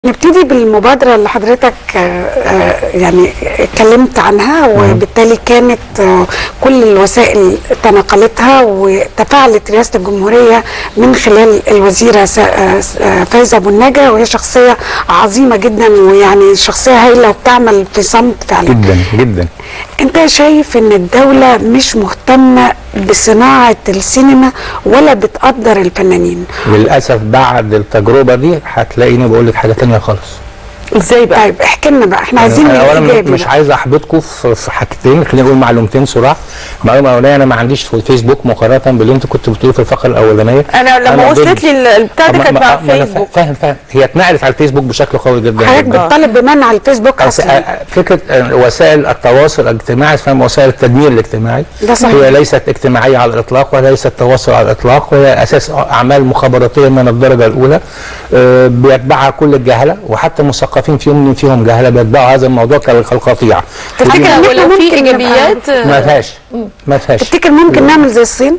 نبتدي بالمبادرة اللي حضرتك آه، آه، يعني اتكلمت عنها وبالتالي كانت آه، كل الوسائل تناقلتها وتفاعلت رئاسة الجمهورية من خلال الوزيرة س- آه، آه، فايزة أبو النجا وهي شخصية عظيمة جدا ويعني شخصية هايلة وبتعمل في صمت فعلا جدا جدا انت شايف ان الدولة مش مهتمة بصناعة السينما ولا بتقدر الفنانين للاسف بعد التجربه دي هتلاقيني بقول لك حاجه تانية خالص ازاي بقى طيب احكي لنا بقى احنا عايزين أنا اولا الايجابي مش بقى. عايز احبطكم في في حاجتين خليني اقول معلومتين صراحه المعلومه الاولانيه انا ما عنديش في الفيسبوك مقارنه باللي انت كنت بتقوله في الفقره الاولانيه انا لما ضد- وصلت لي البتاع دي ما- كانت ما- مع ما أنا فيسبوك فاهم فاهم هي اتنقلت على الفيسبوك بشكل قوي جدا حضرتك جدا بتطالب بمنع الفيسبوك بس اصلا آه، فكره آه، وسائل التواصل الاجتماعي اسمها وسائل التدمير الاجتماعي ده صحيح. هي ليست اجتماعيه على الاطلاق وليست تواصل على الاطلاق وهي اساس اعمال مخابراتيه من الدرجه الاولى آه، بيتبعها كل الجهله وحتى مثقفين فيهم من فيهم جهله بيتبعوا هذا الموضوع كالقطيع تفتكر إن إحنا ولو في ممكن ايجابيات ما فيهاش ما فيهاش تفتكر ممكن نعمل زي الصين؟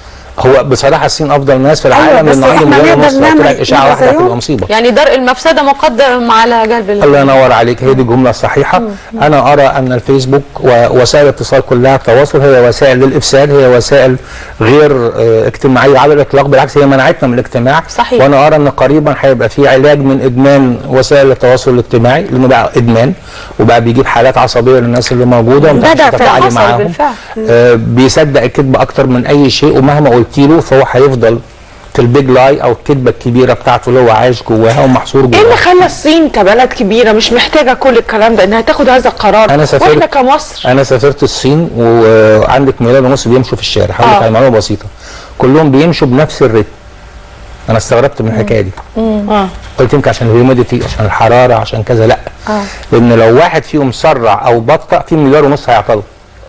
هو بصراحه الصين افضل ناس في أيوة، العالم بس لان عندهم إحنا مليون نقدر ونص لو نعمل- طلعت اشاعه نبقى واحده زيهم؟ هتبقى مصيبه يعني درء المفسده مقدم على جلب ال- الله ينور عليك هي دي الجمله الصحيحه انا ارى ان الفيسبوك ووسائل الاتصال كلها التواصل هي وسائل للافساد هي وسائل غير آه، اجتماعيه على الاطلاق بالعكس هي منعتنا من الاجتماع صحيح. وانا ارى ان قريبا هيبقى في علاج من ادمان وسائل التواصل الاجتماعي لانه بقى ادمان وبقى بيجيب حالات عصبيه للناس اللي موجوده وما بدأ بتعرفش فعلا تتفاعلي حصل معاهم بالفعل. آه، بيصدق الكذب اكتر من اي شيء ومهما قلت له فهو هيفضل في البيج لاي او الكذبه الكبيره بتاعته اللي هو عايش جواها ومحصور ايه جواها اللي خلى الصين كبلد كبيره مش محتاجه كل الكلام ده انها تاخد هذا القرار أنا سافرت- واحنا كمصر انا سافرت الصين وعندك مليون ونص بيمشوا في الشارع هقول لك آه. على معلومه بسيطه كلهم بيمشوا بنفس الريتم انا استغربت من الحكايه دي اه قلت يمكن عشان الهيوميديتي عشان الحراره عشان كذا لا لان لو واحد فيهم سرع او بطأ في مليار ونص هيعطلوا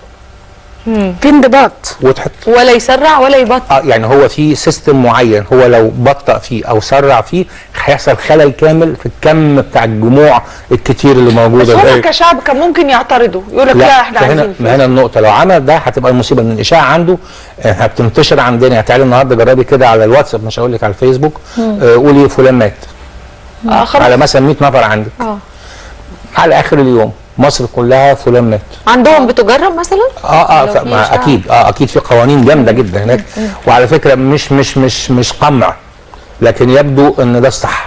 في انضباط وتحط ولا يسرع ولا يبطل اه يعني هو في سيستم معين هو لو بطأ فيه او سرع فيه هيحصل خلل كامل في الكم بتاع الجموع الكتير اللي بس موجوده هم ده. كشعب كان ممكن يعترضوا يقول لك لا, لا احنا فهنا عايزين ما هنا فلوس. النقطة لو عمل ده هتبقى المصيبة ان الإشاعة عنده آه، هتنتشر عندنا يعني تعالي النهارده جربي كده على الواتساب مش هقول لك على الفيسبوك آه، قولي فلان مات اه خلاص على مثلا 100 نفر عندك اه على آخر اليوم مصر كلها فلان مات عندهم بتجرب مثلا اه اه لو ف- في ما إشاعة. اكيد اه اكيد في قوانين جامده جدا هناك وعلى فكره مش مش مش مش قمع لكن يبدو ان ده الصح